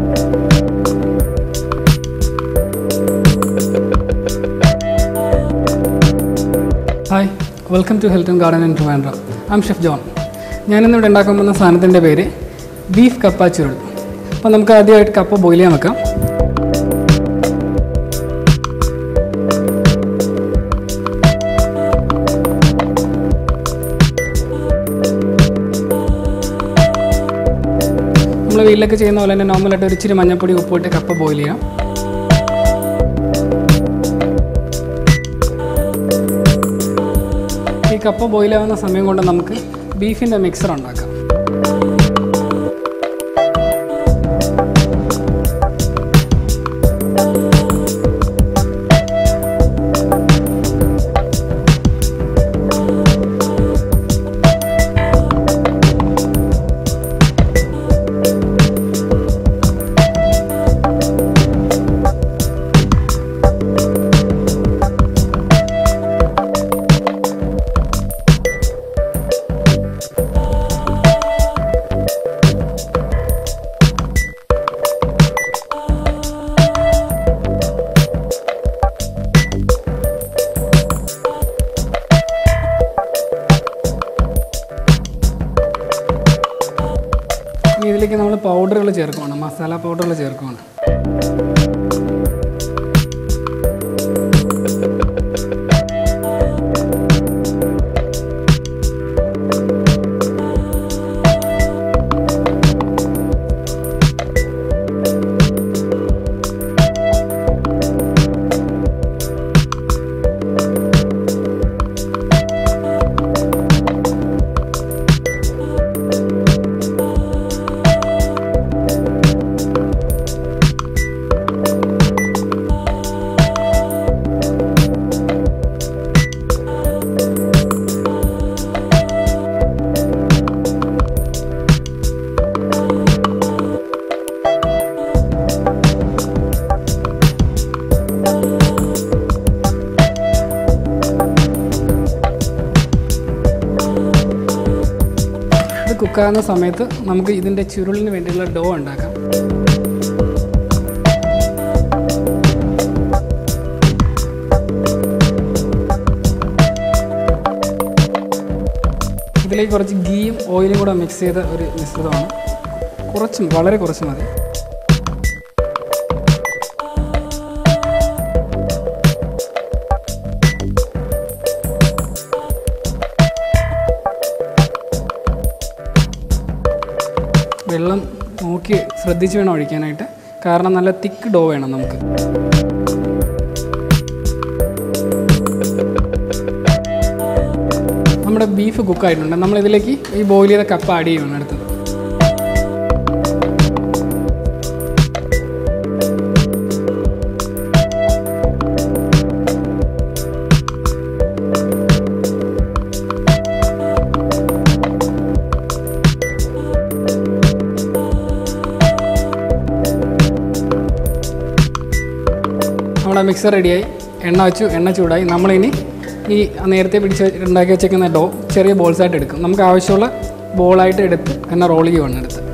hi welcome to health and garden in Trivandrum I'm chef John ഞാനിന്നിവിടെ ഉണ്ടാക്കാൻ പോകുന്ന സാധനത്തിൻ്റെ പേര് ബീഫ് കപ്പ ചുരുൾ അപ്പോൾ നമുക്ക് ആദ്യമായിട്ട് കപ്പ ബോയിൽ ചെയ്യാൻ വെക്കാം നമ്മൾ വീട്ടിലൊക്കെ ചെയ്യുന്ന പോലെ തന്നെ നോർമലായിട്ട് ഒരു ഇച്ചിരി മഞ്ഞപ്പൊടി ഉപ്പിട്ട് കപ്പ ബോയിൽ ചെയ്യാം ഈ കപ്പ ബോയിൽ ആവുന്ന സമയം കൊണ്ട് നമുക്ക് ബീഫിൻ്റെ മിക്സർ ഉണ്ടാക്കാം ഇനി ഇതിലേക്ക് നമ്മൾ പൗഡറുകൾ ചേർക്കുവാണ് മസാല പൗഡറുകൾ ചേർക്കുവാണ് ഇത് കുക്കാകുന്ന സമയത്ത് നമുക്ക് ഇതിൻ്റെ ചുരുളിന് വേണ്ടിയുള്ള ഡോ ഉണ്ടാക്കാം ഇതിലേക്ക് കുറച്ച് ഗീയും ഓയിലും കൂടെ മിക്സ് ചെയ്ത ഒരു മിശ്രിതമാണ് കുറച്ചും വളരെ കുറച്ച് മതി വെള്ളം നോക്കി ശ്രദ്ധിച്ച് വേണം ഒഴിക്കാനായിട്ട് കാരണം നല്ല തിക്ക് ഡോ വേണം നമുക്ക് നമ്മുടെ ബീഫ് കുക്കായിട്ടുണ്ട് നമ്മൾ ഇതിലേക്ക് ഈ ബോയിൽ ചെയ്ത കപ്പ ആഡ് ചെയ്യുകയാണ് അടുത്തത് നമ്മുടെ മിക്സർ റെഡിയായി എണ്ണ വെച്ചു എണ്ണ ചൂടായി നമ്മളിനി ഈ നേരത്തെ പിടിച്ച് ഉണ്ടാക്കി വെച്ചേക്കുന്ന ഡോ ചെറിയ ബോൾസായിട്ട് എടുക്കും നമുക്ക് ആവശ്യമുള്ള ബോളായിട്ട് എടുത്ത് എണ്ണ റോൾ ചെയ്യുവാണ് എടുത്ത്